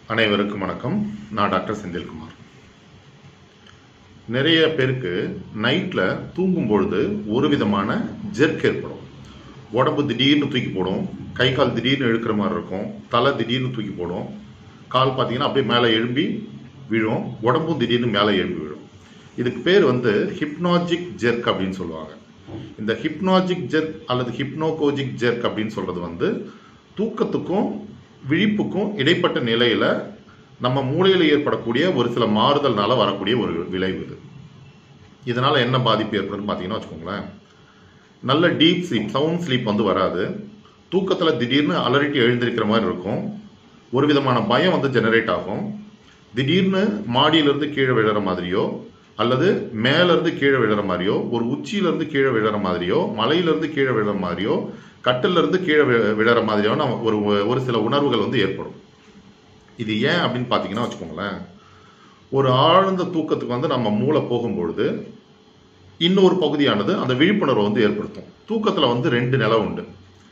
அனைவருக்கும் வணக்கம் நான் டாக்டர் செந்தில்குமார் நிறைய பேருக்கு நைட்டில் தூங்கும் பொழுது ஒரு விதமான ஜெர்க் ஏற்படும் உடம்பு திடீர்னு தூக்கி போடும் கை கால் திடீர்னு இழுக்கிற மாதிரி இருக்கும் தலை திடீர்னு தூக்கி போடும் கால் பார்த்தீங்கன்னா அப்படியே மேலே எழும்பி விழும் உடம்பும் திடீர்னு மேலே எழும்பி விழும் இதுக்கு பேர் வந்து ஹிப்னாஜிக் ஜெர்க் அப்படின்னு சொல்லுவாங்க இந்த ஹிப்னாஜிக் ஜெர்க் அல்லது ஹிப்னோகோஜிக் ஜெர்க் அப்படின்னு சொல்றது வந்து தூக்கத்துக்கும் விழிப்புக்கும் இடைப்பட்ட நிலையில நம்ம மூளையில் ஏற்படக்கூடிய ஒரு சில மாறுதல்னால வரக்கூடிய ஒரு விளைவு இது இதனால என்ன பாதிப்பு ஏற்படுதுன்னு பார்த்தீங்கன்னா வச்சுக்கோங்களேன் நல்ல டீப் ஸ்லீப் சவுண்ட் ஸ்லீப் வந்து வராது தூக்கத்தில் திடீர்னு அலறிட்டு எழுந்திருக்கிற மாதிரி இருக்கும் ஒரு விதமான பயம் வந்து ஜெனரேட் ஆகும் திடீர்னு மாடியிலிருந்து கீழே விழுற மாதிரியோ அல்லது மேலேருந்து கீழே விழுற மாதிரியோ ஒரு உச்சியிலேருந்து கீழே விழுற மாதிரியோ மலையிலேருந்து கீழே விழுற மாதிரியோ கட்டிலிருந்து கீழே வி- விழுற மாதிரியான ஒரு ஒரு சில உணர்வுகள் வந்து ஏற்படும் இது ஏன் அப்படின்னு பார்த்தீங்கன்னா வச்சுக்கோங்களேன் ஒரு ஆழ்ந்த தூக்கத்துக்கு வந்து நம்ம மூளை போகும்பொழுது இன்னொரு பகுதியானது அந்த விழிப்புணர்வை வந்து ஏற்படுத்தும் தூக்கத்தில் வந்து ரெண்டு நிலை உண்டு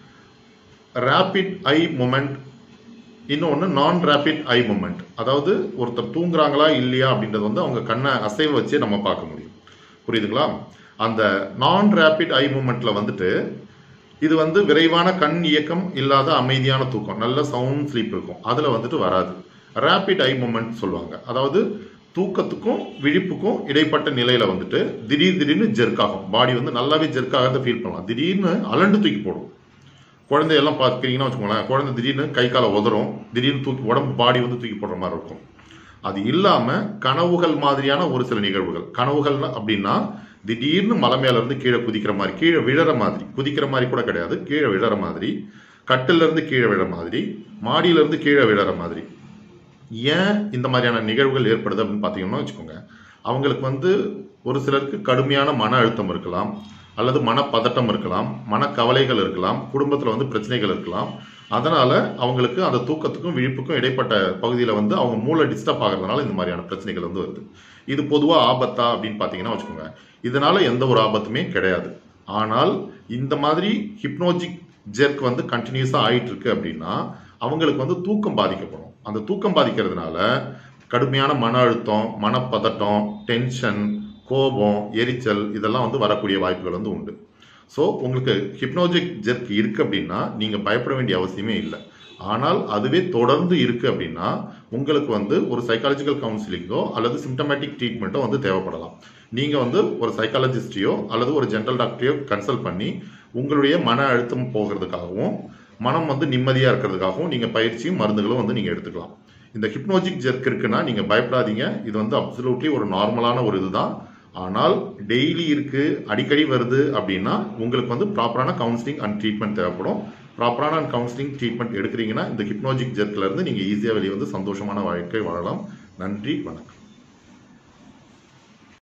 ரேபிட் ஐ மூமெண்ட் இன்னொன்று நான் ரேபிட் ஐ மூமெண்ட் அதாவது ஒருத்தர் தூங்குறாங்களா இல்லையா அப்படின்றது வந்து அவங்க கண்ணை அசைவ வச்சே நம்ம பார்க்க முடியும் புரியுதுங்களா அந்த நான் ரேபிட் ஐ மூமெண்ட்ல வந்துட்டு இது வந்து விரைவான கண் இயக்கம் இல்லாத அமைதியான தூக்கம் நல்ல சவுண்ட் ஸ்லீப் இருக்கும் அதில் வந்துட்டு வராது ரேபிட் ஐ மூமெண்ட் சொல்லுவாங்க அதாவது தூக்கத்துக்கும் விழிப்புக்கும் இடைப்பட்ட நிலையில வந்துட்டு திடீர் திடீர்னு ஜெர்க் ஆகும் பாடி வந்து நல்லாவே ஜெர்க் ஆகிறத ஃபீல் பண்ணலாம் திடீர்னு அலண்டு தூக்கி போடும் குழந்தையெல்லாம் பார்த்துக்கிறீங்கன்னா வச்சுக்கோங்களேன் குழந்தை திடீர்னு கை காலை உதறும் திடீர்னு தூக்கி உடம்பு பாடி வந்து தூக்கி போடுற மாதிரி இருக்கும் அது இல்லாம கனவுகள் மாதிரியான ஒரு சில நிகழ்வுகள் கனவுகள் அப்படின்னா திடீர்னு மலை மேல இருந்து கீழே குதிக்கிற மாதிரி கீழே விழற மாதிரி குதிக்கிற மாதிரி கூட கிடையாது கீழே விழற மாதிரி கட்டில இருந்து கீழே விழற மாதிரி மாடியில இருந்து கீழே விழற மாதிரி ஏன் இந்த மாதிரியான நிகழ்வுகள் ஏற்படுது அப்படின்னு பார்த்தீங்கன்னா வச்சுக்கோங்க அவங்களுக்கு வந்து ஒரு சிலருக்கு கடுமையான மன அழுத்தம் இருக்கலாம் அல்லது மனப்பதட்டம் இருக்கலாம் மனக்கவலைகள் இருக்கலாம் குடும்பத்தில் வந்து பிரச்சனைகள் இருக்கலாம் அதனால அவங்களுக்கு அந்த தூக்கத்துக்கும் விழிப்புக்கும் இடைப்பட்ட பகுதியில் வந்து அவங்க மூளை டிஸ்டர்ப் ஆகிறதுனால இந்த மாதிரியான பிரச்சனைகள் வந்து வருது இது பொதுவாக ஆபத்தா அப்படின்னு பார்த்தீங்கன்னா வச்சுக்கோங்க இதனால எந்த ஒரு ஆபத்துமே கிடையாது ஆனால் இந்த மாதிரி ஹிப்னோஜிக் ஜெர்க் வந்து கண்டினியூஸாக ஆயிட்டு இருக்கு அப்படின்னா அவங்களுக்கு வந்து தூக்கம் பாதிக்கப்படும் அந்த தூக்கம் பாதிக்கிறதுனால கடுமையான மன அழுத்தம் மனப்பதட்டம் டென்ஷன் கோபம் எரிச்சல் இதெல்லாம் வந்து வரக்கூடிய வாய்ப்புகள் வந்து உண்டு ஸோ உங்களுக்கு ஹிப்னோஜிக் ஜெர்க் இருக்கு அப்படின்னா நீங்க பயப்பட வேண்டிய அவசியமே இல்லை ஆனால் அதுவே தொடர்ந்து இருக்கு அப்படின்னா உங்களுக்கு வந்து ஒரு சைக்காலஜிக்கல் கவுன்சிலிங்கோ அல்லது சிம்டமேட்டிக் ட்ரீட்மெண்ட்டோ வந்து தேவைப்படலாம் நீங்க வந்து ஒரு சைக்காலஜிஸ்டையோ அல்லது ஒரு ஜென்ரல் டாக்டரையோ கன்சல்ட் பண்ணி உங்களுடைய மன அழுத்தம் போகிறதுக்காகவும் மனம் வந்து நிம்மதியா இருக்கிறதுக்காகவும் நீங்க பயிற்சியும் மருந்துகளும் வந்து நீங்க எடுத்துக்கலாம் இந்த ஹிப்னோஜிக் ஜெர்க் இருக்குன்னா நீங்க பயப்படாதீங்க இது வந்து அப்சல்யூட்லி ஒரு நார்மலான ஒரு இதுதான் ஆனால் டெய்லி இருக்கு அடிக்கடி வருது அப்படின்னா உங்களுக்கு வந்து ப்ராப்பரான கவுன்சிலிங் அண்ட் ட்ரீட்மெண்ட் தேவைப்படும் ப்ராப்பரான கவுன்சிலிங் ட்ரீட்மெண்ட் எடுக்கிறீங்கன்னா இந்த ஹிப்னோஜிக் ஜெர்க்ல இருந்து நீங்க ஈஸியாக வெளியே வந்து சந்தோஷமான வாழ்க்கை வாழலாம் நன்றி வணக்கம்